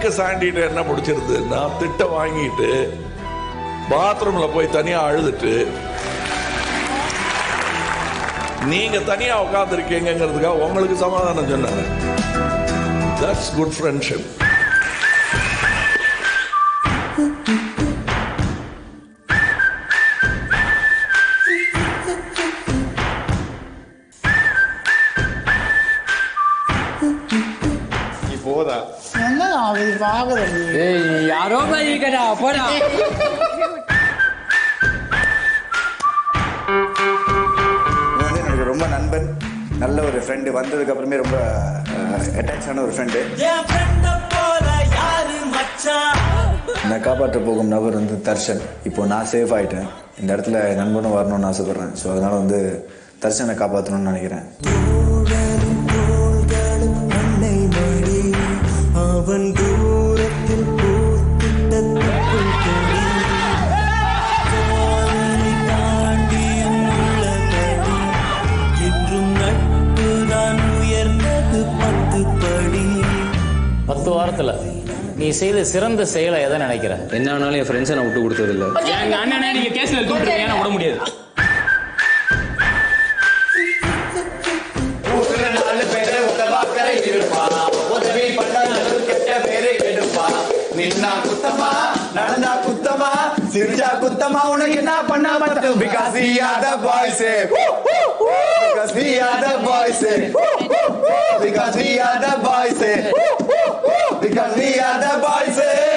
சாண்டிட்டு என்ன பிடிச்சிருந்ததுன்னா திட்ட வாங்கிட்டு பாத்ரூம்ல போய் தனியா அழுதுட்டு நீங்க தனியா உட்காந்துருக்கீங்கிறதுக்காக உங்களுக்கு சமாதானம் சொன்னாரு தட்ஸ் குட் ஃப்ரெண்ட்ஷிப் நீ போதா என்னடா அப்படி பாக்குற நீ ஏய் யாரோ பதிக்கடா போடா இவன் வந்து எனக்கு ரொம்ப நண்பன் நல்ல ஒரு ஃப்ரெண்டு வந்ததுக்கு அப்புறமே ரொம்ப அட்டாச் ஆன ஒரு ஃப்ரெண்டு என்னை காப்பாற்ற போகும் நபர் வந்து தர்ஷன் இப்போ நான் சேஃப் ஆயிட்டேன் இந்த இடத்துல என் நண்பனும் வரணும்னு ஆசைப்படுறேன் ஸோ அதனால வந்து தர்ஷனை காப்பாற்றணும்னு நினைக்கிறேன் அவன் தூரத்தில் பூத்திட்ட தப்புள் கொடி காதலை தாண்டியும் உள்ளதடி என்றும் நட்பு தான் உயர்ந்தது பத்து படி பத்து வாரத்துல நீ செய்த சிறந்த செயலை எதை நினைக்கிற என்ன ஆனாலும் என் ஃப்ரெண்ட்ஸை நான் விட்டு கொடுத்ததில்ல எங்க அண்ணனே நீங்க கேஸ்ல தூட்டுறீங்க நான் விட முடியாது நின்னா குத்தமா நடந்தா குத்தமா சிரிச்சா குத்தமா உனக்கு என்ன பண்ணா மட்டும் because we are the boys eh. because we are the boys eh. because we are the boys eh. because we are the boys eh.